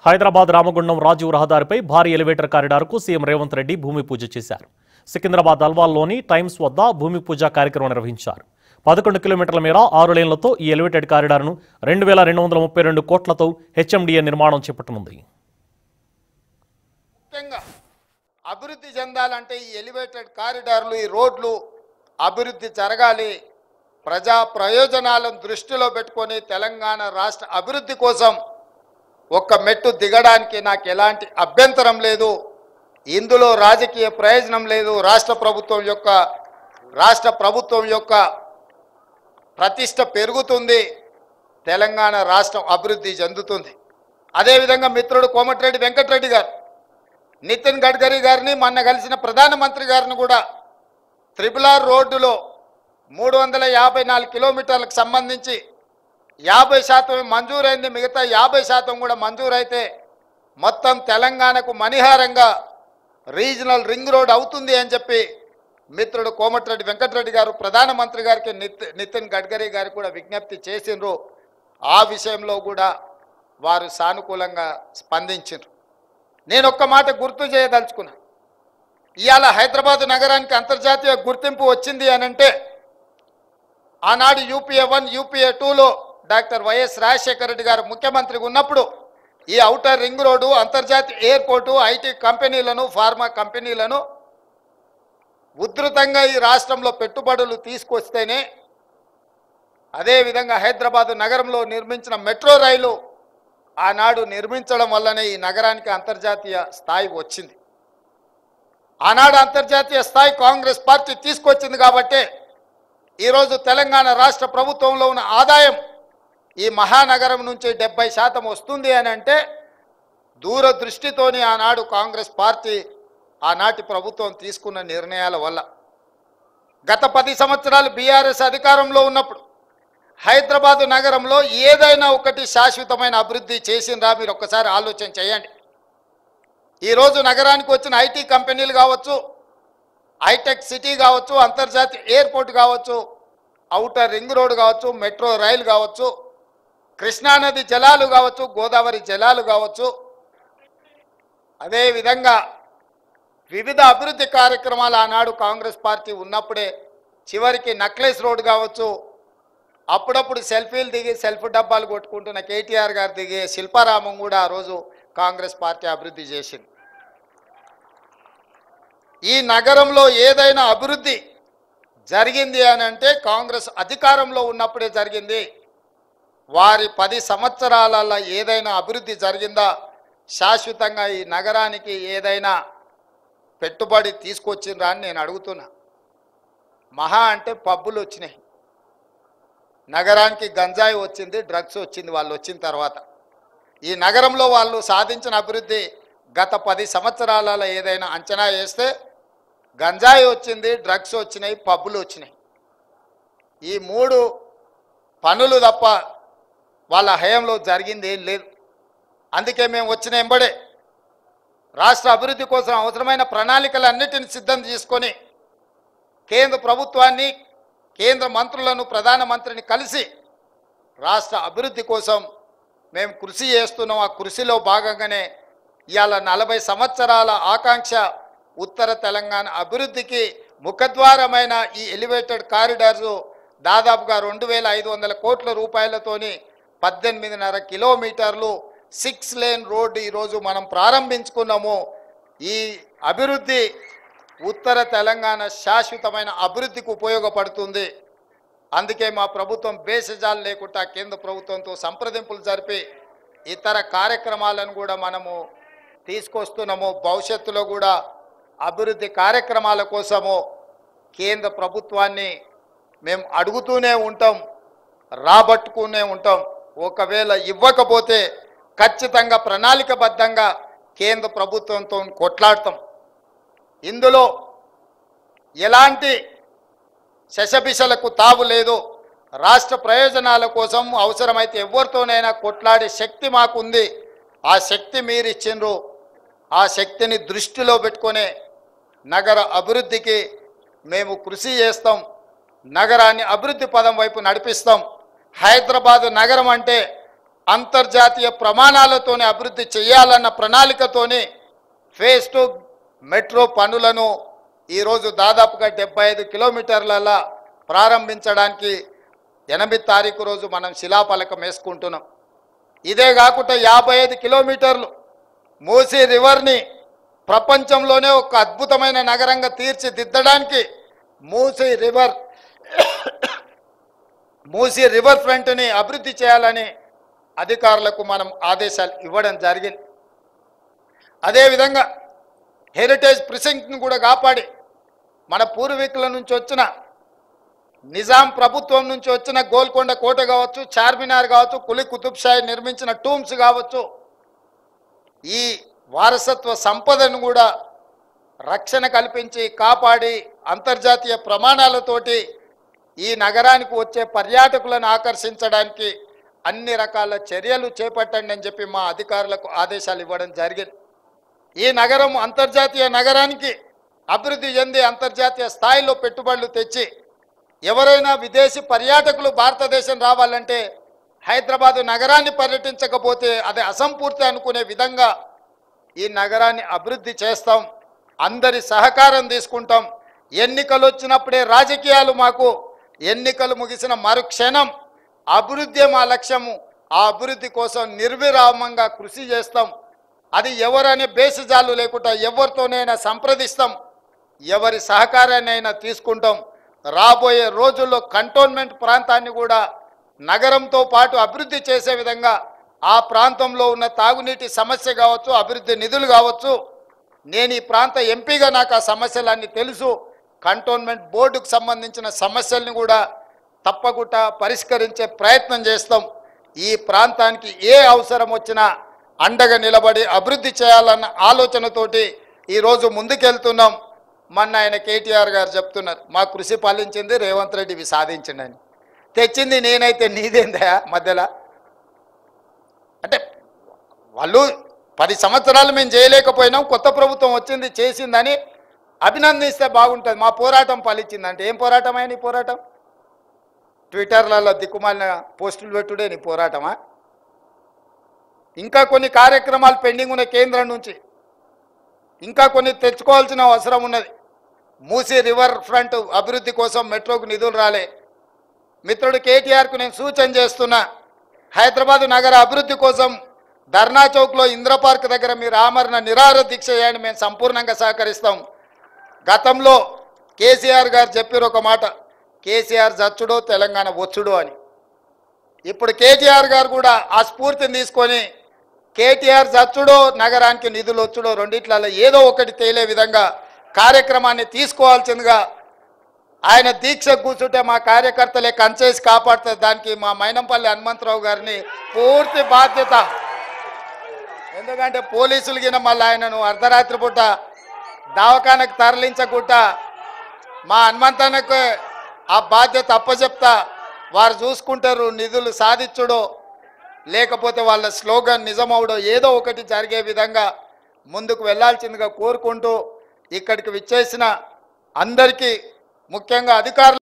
హైదరాబాద్ రామగుండం రాజీవ్ రహదారిపై భారీ ఎలివేటర్ కారిడార్కు సీఎం రేవంత్ రెడ్డి భూమి పూజ చేశారు సికింద్రాబాద్ అల్వాల్లోని టైమ్స్ వద్ద భూమి పూజ కార్యక్రమం నిర్వహించారు పదకొండు కిలోమీటర్ల మేర ఆరు లేన్లతో ఈ ఎలివేటెడ్ కారిడార్ను రెండు వేల రెండు వందల ముప్పై రెండు కోట్లతో హెచ్ఎండిఏ నిర్మాణం చేపట్టనుంది ముఖ్యంగా అభివృద్ధి చెందాలంటే ఈ ఎలివేటెడ్ కారిడార్లు ఈ రోడ్లు అభివృద్ధి జరగాలి ప్రజా ప్రయోజనాలను దృష్టిలో పెట్టుకొని తెలంగాణ రాష్ట్ర అభివృద్ధి కోసం ఒక్క మెట్టు దిగడానికి నాకు ఎలాంటి అభ్యంతరం లేదు ఇందులో రాజకీయ ప్రయోజనం లేదు రాష్ట్ర ప్రభుత్వం యొక్క రాష్ట్ర ప్రభుత్వం యొక్క ప్రతిష్ట పెరుగుతుంది తెలంగాణ రాష్ట్రం అభివృద్ధి చెందుతుంది అదేవిధంగా మిత్రుడు కోమటిరెడ్డి వెంకటరెడ్డి గారు నితిన్ గడ్కరీ గారిని మొన్న కలిసిన ప్రధానమంత్రి గారిని కూడా త్రిపుల్ ఆర్ రోడ్డులో మూడు వందల యాభై నాలుగు కిలోమీటర్లకు సంబంధించి యాభై శాతం మంజూరైంది మిగతా యాభై శాతం కూడా మంజూరైతే మొత్తం తెలంగాణకు మణిహారంగా రీజనల్ రింగ్ రోడ్ అవుతుంది అని చెప్పి మిత్రుడు కోమటిరెడ్డి వెంకటరెడ్డి గారు ప్రధానమంత్రి గారికి నిత్ నితిన్ గడ్కరీ గారికి కూడా విజ్ఞప్తి చేసిండ్రు ఆ విషయంలో కూడా వారు సానుకూలంగా స్పందించారు నేను ఒక్క మాట గుర్తు చేయదలుచుకున్నా ఇవాళ హైదరాబాద్ నగరానికి అంతర్జాతీయ గుర్తింపు వచ్చింది అని అంటే ఆనాడు యూపీఏ వన్ యూపీఏ టూలో డాక్టర్ వైఎస్ రాజశేఖర రెడ్డి గారు ముఖ్యమంత్రిగా ఉన్నప్పుడు ఈ ఔటర్ రింగ్ రోడ్డు అంతర్జాతీయ ఎయిర్పోర్టు ఐటీ కంపెనీలను ఫార్మా కంపెనీలను ఉధృతంగా ఈ రాష్ట్రంలో పెట్టుబడులు తీసుకొస్తేనే అదేవిధంగా హైదరాబాద్ నగరంలో నిర్మించిన మెట్రో రైలు ఆనాడు నిర్మించడం వల్లనే ఈ నగరానికి అంతర్జాతీయ స్థాయి వచ్చింది ఆనాడు అంతర్జాతీయ స్థాయి కాంగ్రెస్ పార్టీ తీసుకొచ్చింది కాబట్టే ఈరోజు తెలంగాణ రాష్ట్ర ప్రభుత్వంలో ఉన్న ఆదాయం ఈ మహానగరం నుంచి డెబ్బై శాతం వస్తుంది అని అంటే దూరదృష్టితోని ఆనాడు కాంగ్రెస్ పార్టీ ఆనాటి ప్రభుత్వం తీసుకున్న నిర్ణయాల వల్ల గత పది సంవత్సరాలు బీఆర్ఎస్ అధికారంలో ఉన్నప్పుడు హైదరాబాద్ నగరంలో ఏదైనా ఒకటి శాశ్వతమైన అభివృద్ధి చేసిండ్రా మీరు ఒక్కసారి ఆలోచన చేయండి ఈరోజు నగరానికి వచ్చిన ఐటీ కంపెనీలు కావచ్చు హైటెక్ సిటీ కావచ్చు అంతర్జాతీయ ఎయిర్పోర్ట్ కావచ్చు ఔటర్ రింగ్ రోడ్ కావచ్చు మెట్రో రైలు కావచ్చు కృష్ణానది జలాలు కావచ్చు గోదావరి జలాలు కావచ్చు అదేవిధంగా వివిధ అభివృద్ధి కార్యక్రమాలు ఆనాడు కాంగ్రెస్ పార్టీ ఉన్నప్పుడే చివరికి నక్లెస్ రోడ్ కావచ్చు అప్పుడప్పుడు సెల్ఫీలు దిగి సెల్ఫ్ డబ్బాలు కొట్టుకుంటున్న కేటీఆర్ గారు దిగి శిల్పారామం కూడా ఆ రోజు కాంగ్రెస్ పార్టీ అభివృద్ధి చేసింది ఈ నగరంలో ఏదైనా అభివృద్ధి జరిగింది అని అంటే కాంగ్రెస్ అధికారంలో ఉన్నప్పుడే జరిగింది వారి పది సంవత్సరాలలో ఏదైనా అభివృద్ధి జరిగిందా శాశ్వతంగా ఈ నగరానికి ఏదైనా పెట్టుబడి తీసుకొచ్చిండ్రా అని నేను అడుగుతున్నా మహా అంటే పబ్బులు వచ్చినాయి నగరానికి గంజాయి వచ్చింది డ్రగ్స్ వచ్చింది వాళ్ళు వచ్చిన తర్వాత ఈ నగరంలో వాళ్ళు సాధించిన అభివృద్ధి గత పది సంవత్సరాలలో ఏదైనా అంచనా వేస్తే గంజాయి వచ్చింది డ్రగ్స్ వచ్చినాయి పబ్బులు వచ్చినాయి ఈ మూడు పనులు తప్ప వాళ్ళ హయంలో జరిగింది ఏం లేదు అందుకే మేము వచ్చిన ఎంబడే రాష్ట్ర అభివృద్ధి కోసం అవసరమైన ప్రణాళికలన్నిటిని సిద్ధం చేసుకొని కేంద్ర ప్రభుత్వాన్ని కేంద్ర మంత్రులను ప్రధానమంత్రిని కలిసి రాష్ట్ర అభివృద్ధి కోసం మేము కృషి చేస్తున్నాం ఆ కృషిలో భాగంగానే ఇవాళ నలభై సంవత్సరాల ఆకాంక్ష ఉత్తర తెలంగాణ అభివృద్ధికి ముఖద్వారమైన ఈ ఎలివేటెడ్ కారిడార్స్ దాదాపుగా రెండు వేల ఐదు వందల కోట్ల రూపాయలతోని పద్దెనిమిదిన్నర కిలోమీటర్లు సిక్స్ లేన్ రోడ్డు ఈరోజు మనం ప్రారంభించుకున్నాము ఈ అభివృద్ధి ఉత్తర తెలంగాణ శాశ్వతమైన అభివృద్ధికి ఉపయోగపడుతుంది అందుకే మా ప్రభుత్వం బేసజాలు లేకుండా కేంద్ర ప్రభుత్వంతో సంప్రదింపులు జరిపి ఇతర కార్యక్రమాలను కూడా మనము తీసుకొస్తున్నాము భవిష్యత్తులో కూడా అభివృద్ధి కార్యక్రమాల కోసము కేంద్ర ప్రభుత్వాన్ని మేము అడుగుతూనే ఉంటాం రాబట్టుకునే ఉంటాం ఒకవేళ ఇవ్వకపోతే ఖచ్చితంగా ప్రణాళికబద్ధంగా కేంద్ర ప్రభుత్వంతో కొట్లాడతాం ఇందులో ఎలాంటి శశబిషలకు తావు లేదు రాష్ట్ర ప్రయోజనాల కోసం అవసరమైతే ఎవరితోనైనా కొట్లాడే శక్తి మాకుంది ఆ శక్తి మీరు ఇచ్చిండ్రు ఆ శక్తిని దృష్టిలో పెట్టుకునే నగర అభివృద్ధికి మేము కృషి చేస్తాం నగరాన్ని అభివృద్ధి పదం వైపు నడిపిస్తాం హైదరాబాదు నగరం అంటే అంతర్జాతీయ ప్రమాణాలతోనే అభివృద్ధి చేయాలన్న ప్రణాళికతోనే ఫేస్ టు మెట్రో పనులను ఈరోజు దాదాపుగా డెబ్బై ఐదు కిలోమీటర్ల ప్రారంభించడానికి ఎనిమిది తారీఖు రోజు మనం శిలాఫలకం వేసుకుంటున్నాం ఇదే కాకుండా యాభై ఐదు కిలోమీటర్లు మూసీ రివర్ని ప్రపంచంలోనే ఒక అద్భుతమైన నగరంగా తీర్చిదిద్దడానికి మూసీ రివర్ మూసీ రివర్ ఫ్రంట్ని అభివృద్ధి చేయాలని అధికారులకు మనం ఆదేశాలు ఇవ్వడం జరిగింది అదేవిధంగా హెరిటేజ్ ప్రిసింక్ట్ని కూడా కాపాడి మన పూర్వీకుల నుంచి వచ్చిన నిజాం ప్రభుత్వం నుంచి వచ్చిన గోల్కొండ కోట కావచ్చు చార్మినార్ కావచ్చు కులి కుతుబ్ షాహి నిర్మించిన టూమ్స్ కావచ్చు ఈ వారసత్వ సంపదను కూడా రక్షణ కల్పించి కాపాడి అంతర్జాతీయ ప్రమాణాలతోటి ఈ నగరానికి వచ్చే పర్యాటకులను ఆకర్షించడానికి అన్ని రకాల చర్యలు చేపట్టండి అని చెప్పి మా అధికారులకు ఆదేశాలు ఇవ్వడం జరిగింది ఈ నగరం అంతర్జాతీయ నగరానికి అభివృద్ధి చెంది అంతర్జాతీయ స్థాయిలో పెట్టుబడులు తెచ్చి ఎవరైనా విదేశీ పర్యాటకులు భారతదేశం రావాలంటే హైదరాబాదు నగరాన్ని పర్యటించకపోతే అది అసంపూర్తి అనుకునే విధంగా ఈ నగరాన్ని అభివృద్ధి చేస్తాం అందరి సహకారం తీసుకుంటాం ఎన్నికలు వచ్చినప్పుడే రాజకీయాలు మాకు ఎన్నికలు ముగిసిన మరుక్షణం అభివృద్ధి మా లక్ష్యము ఆ అభివృద్ధి కోసం నిర్విరామంగా కృషి చేస్తాం అది ఎవరనే బేసిజాలు లేకుండా ఎవరితోనైనా సంప్రదిస్తాం ఎవరి సహకారాన్నైనా తీసుకుంటాం రాబోయే రోజుల్లో కంటోన్మెంట్ ప్రాంతాన్ని కూడా నగరంతో పాటు అభివృద్ధి చేసే విధంగా ఆ ప్రాంతంలో ఉన్న తాగునీటి సమస్య కావచ్చు అభివృద్ధి నిధులు కావచ్చు నేను ఈ ప్రాంత ఎంపీగా నాకు ఆ సమస్యలన్నీ తెలుసు కంటోన్మెంట్ బోర్డుకు సంబంధించిన సమస్యల్ని కూడా తప్పకుండా పరిష్కరించే ప్రయత్నం చేస్తాం ఈ ప్రాంతానికి ఏ అవసరం వచ్చినా అండగా నిలబడి అభివృద్ధి చేయాలన్న ఆలోచనతోటి ఈరోజు ముందుకెళ్తున్నాం మొన్న ఆయన కేటీఆర్ గారు చెప్తున్నారు మా కృషి పాలించింది రేవంత్ రెడ్డి ఇవి సాధించిండని తెచ్చింది నేనైతే నీదేందా మధ్యలో అంటే వాళ్ళు పది సంవత్సరాలు మేము చేయలేకపోయినాం కొత్త ప్రభుత్వం వచ్చింది చేసిందని అభినందిస్తే బాగుంటుంది మా పోరాటం ఫలించిందంటే ఏం పోరాటం అయిన పోరాటం ట్విట్టర్లలో దిక్కుమాలిన పోస్టులు పెట్టుడే నీ పోరాటమా ఇంకా కొన్ని కార్యక్రమాలు పెండింగ్ ఉన్న కేంద్రం నుంచి ఇంకా కొన్ని తెచ్చుకోవాల్సిన అవసరం ఉన్నది మూసీ రివర్ ఫ్రంట్ అభివృద్ధి కోసం మెట్రోకు నిధులు రాలే మిత్రుడు కేటీఆర్కు నేను సూచన చేస్తున్నా హైదరాబాద్ నగర అభివృద్ధి కోసం ధర్నా చౌక్లో ఇంద్ర పార్క్ దగ్గర మీరు ఆమరణ నిరాహార దీక్ష చేయండి మేము సంపూర్ణంగా సహకరిస్తాం గతంలో కేసీఆర్ గారు చెప్పారు ఒక మాట కేసీఆర్ జచ్చుడో తెలంగాణ వచ్చుడో అని ఇప్పుడు కేటీఆర్ గారు కూడా ఆ స్ఫూర్తిని తీసుకొని కేటీఆర్ జచ్చుడో నగరానికి నిధులు వచ్చుడో రెండిట్లలో ఏదో ఒకటి తేలే విధంగా కార్యక్రమాన్ని తీసుకోవాల్సిందిగా ఆయన దీక్ష కూర్చుంటే మా కార్యకర్తలే కంచేసి కాపాడుతుంది దానికి మా మైనంపల్లి హనుమంతరావు గారిని పూర్తి బాధ్యత ఎందుకంటే పోలీసులు గిన మళ్ళీ ఆయనను అర్ధరాత్రి పూట దవాఖానకు తరలించకుండా మా హనుమంతన్నకు ఆ బాధ్యత అప్పచెప్తా వారు చూసుకుంటారు నిధులు సాధించుడో లేకపోతే వాళ్ళ స్లోగన్ నిజమవుడో ఏదో ఒకటి జరిగే విధంగా ముందుకు వెళ్ళాల్సిందిగా కోరుకుంటూ ఇక్కడికి విచ్చేసిన అందరికీ ముఖ్యంగా అధికారులు